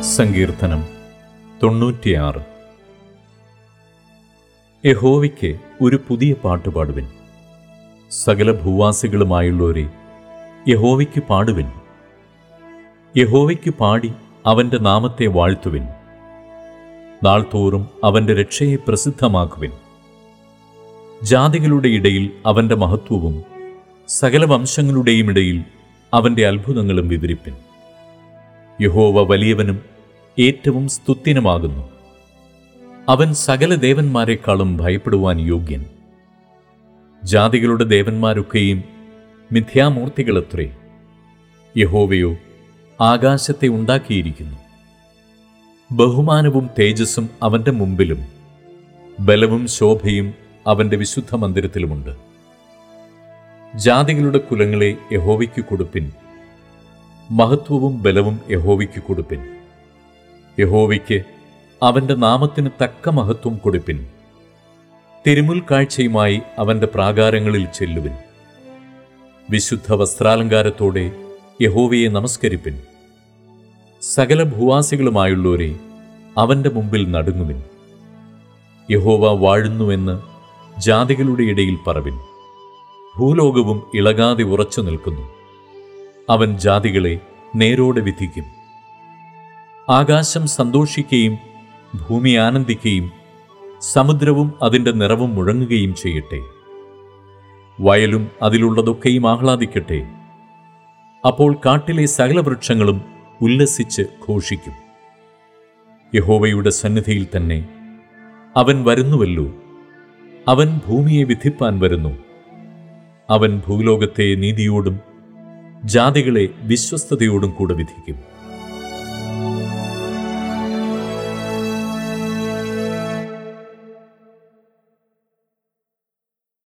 സങ്കീർത്തനം തൊണ്ണൂറ്റിയാറ് യഹോവയ്ക്ക് ഒരു പുതിയ പാട്ട് പാടുവിൻ സകല ഭൂവാസികളുമായുള്ളവരെ യഹോവയ്ക്ക് പാടുവിൻ യഹോവയ്ക്ക് പാടി അവന്റെ നാമത്തെ വാഴ്ത്തുവിൻ നാൾതോറും അവന്റെ രക്ഷയെ പ്രസിദ്ധമാക്കുവിൻ ജാതികളുടെ ഇടയിൽ അവന്റെ മഹത്വവും സകല വംശങ്ങളുടെയും ഇടയിൽ അവന്റെ അത്ഭുതങ്ങളും വിവരിപ്പിൻ യഹോവ വലിയവനും ഏറ്റവും സ്തുത്യനുമാകുന്നു അവൻ സകല ദേവന്മാരെക്കാളും ഭയപ്പെടുവാൻ യോഗ്യൻ ജാതികളുടെ ദേവന്മാരൊക്കെയും മിഥ്യാമൂർത്തികളത്രേ യഹോവയോ ആകാശത്തെ ഉണ്ടാക്കിയിരിക്കുന്നു ബഹുമാനവും തേജസ്സും അവന്റെ മുമ്പിലും ബലവും ശോഭയും അവന്റെ വിശുദ്ധ മന്ദിരത്തിലുമുണ്ട് ജാതികളുടെ കുലങ്ങളെ യഹോവയ്ക്ക് കൊടുപ്പിൻ മഹത്വവും ബലവും യഹോവയ്ക്ക് കൊടുപ്പിൻ യഹോവയ്ക്ക് അവന്റെ നാമത്തിന് തക്ക മഹത്വം കൊടുപ്പിൻ തിരുമുൽ കാഴ്ചയുമായി അവന്റെ പ്രാകാരങ്ങളിൽ ചെല്ലുവിൻ വിശുദ്ധ വസ്ത്രാലങ്കാരത്തോടെ യഹോവയെ നമസ്കരിപ്പിൻ സകല ഭൂവാസികളുമായുള്ളവരെ അവന്റെ മുമ്പിൽ നടുങ്ങുവിൻ യഹോവ വാഴുന്നുവെന്ന് ജാതികളുടെ ഇടയിൽ പറവിൻ ഭൂലോകവും ഇളകാതെ ഉറച്ചു നിൽക്കുന്നു അവൻ ജാതികളെ നേരോടെ വിധിക്കും ആകാശം സന്തോഷിക്കുകയും ഭൂമി ആനന്ദിക്കുകയും സമുദ്രവും അതിൻ്റെ നിറവും മുഴങ്ങുകയും ചെയ്യട്ടെ വയലും അതിലുള്ളതൊക്കെയും ആഹ്ലാദിക്കട്ടെ അപ്പോൾ കാട്ടിലെ സകല വൃക്ഷങ്ങളും ഉല്ലസിച്ച് ഘോഷിക്കും യഹോവയുടെ സന്നിധിയിൽ തന്നെ അവൻ വരുന്നുവല്ലോ അവൻ ഭൂമിയെ വിധിപ്പാൻ വരുന്നു അവൻ ഭൂലോകത്തെ നീതിയോടും ജാതികളെ വിശ്വസ്തയോടും കൂടെ വിധിക്കും